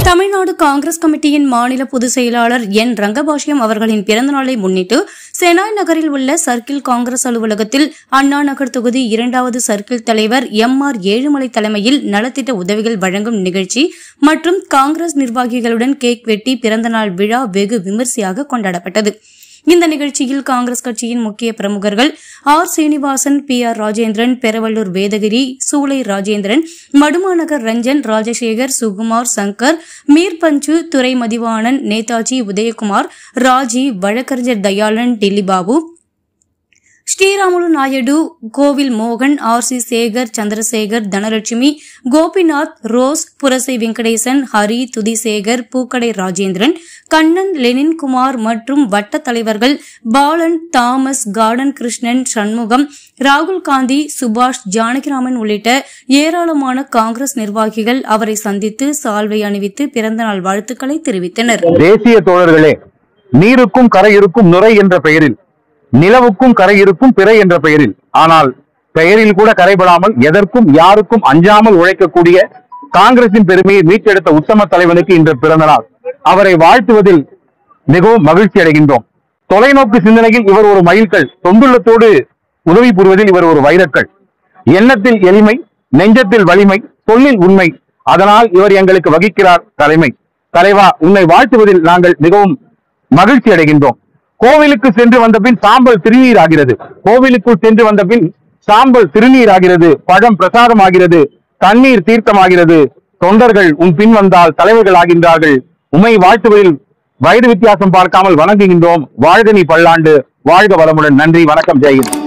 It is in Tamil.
தமிழ்நாடு காங்கிரஸ் கமிட்டியின் மாநில பொதுச் செயலாளர் என் ரங்கபாஷ்யம் அவர்களின் பிறந்தநாளை முன்னிட்டு செனாய் நகரில் உள்ள சர்க்கிள் காங்கிரஸ் அலுவலகத்தில் அண்ணா நகர் தொகுதி இரண்டாவது சர்க்கிள் தலைவர் எம் ஆர் ஏழுமலை தலைமையில் நலத்திட்ட உதவிகள் வழங்கும் நிகழ்ச்சி மற்றும் காங்கிரஸ் நிர்வாகிகளுடன் கேக் வெட்டி பிறந்தநாள் விழா வெகு விமரிசையாக கொண்டாடப்பட்டது இந்த நிகழ்ச்சியில் காங்கிரஸ் கட்சியின் முக்கிய பிரமுகர்கள் R Srinivasan P R Rajendran Peravallur Vedagiri Choolai Rajendran மடுமாநகர் Ranjan Rajasekar Sukumar Shankar Mir பஞ்சு துரை மதிவாணன் நேதாஜி உதயகுமார் ராஜி வழக்கறிஞர் தயாளன் டில்லிபாபு ஸ்ரீராமுலு நாயுடு கோவில் மோகன் R C Sekar Chandrasekar Dhanalakshmi Gopinath Rose Purasai Venkatesan Hari Thuthisekar Pookadai Rajendran Kannan Leninkumar மற்றும் வட்ட தலைவர்கள் பாலன் தாமஸ் கார்டன் கிருஷ்ணன் சண்முகம் ராகுல் காந்தி சுபாஷ் ஜானகிராமன் உள்ளிட்ட ஏராளமான காங்கிரஸ் நிர்வாகிகள் அவரை சந்தித்து சால்வை அணிவித்து பிறந்தநாள் வாழ்த்துக்களை தெரிவித்தனர் தேசிய தோழர்களே நீருக்கும் கரை இருக்கும் நுரை என்ற பெயரில் நிலவுக்கும் கரை இருக்கும் பிறை என்ற பெயரில் ஆனால் பெயரில் கூட கரைபடாமல் எதற்கும் யாருக்கும் அஞ்சாமல் உழைக்கக்கூடிய காங்கிரசின் பெருமையை மீட்டெடுத்த உத்தம தலைவனுக்கு இன்று பிறந்த நாள் அவரை வாழ்த்துவதில் மிகவும் மகிழ்ச்சி அடைகின்றோம் தொலைநோக்கு சிந்தனையில் இவர் ஒரு மயில்கள் தொண்டுள்ளத்தோடு உதவி புரிவதில் இவர் ஒரு வைரக்கல் எண்ணத்தில் எளிமை நெஞ்சத்தில் வலிமை சொல்லில் உண்மை அதனால் இவர் எங்களுக்கு வகிக்கிறார் தலைமை தலைவா உன்னை வாழ்த்துவதில் நாங்கள் மிகவும் மகிழ்ச்சி அடைகின்றோம் கோவிலுக்கு சென்று வந்த பின் சாம்பல் திருநீர் ஆகிறது கோவிலுக்குள் சென்று வந்த பின் சாம்பல் திருநீர் ஆகிறது பழம் பிரசாதம் ஆகிறது தண்ணீர் தீர்த்தமாகிறது தொண்டர்கள் உன் பின் வந்தால் தலைவர்கள் ஆகின்றார்கள் உமை வாழ்த்துவதில் வயது வித்தியாசம் பார்க்காமல் வணங்குகின்றோம் வாழ்க நீ பல்லாண்டு வாழ்க வளமுடன் நன்றி வணக்கம் ஜெயஹிந்த்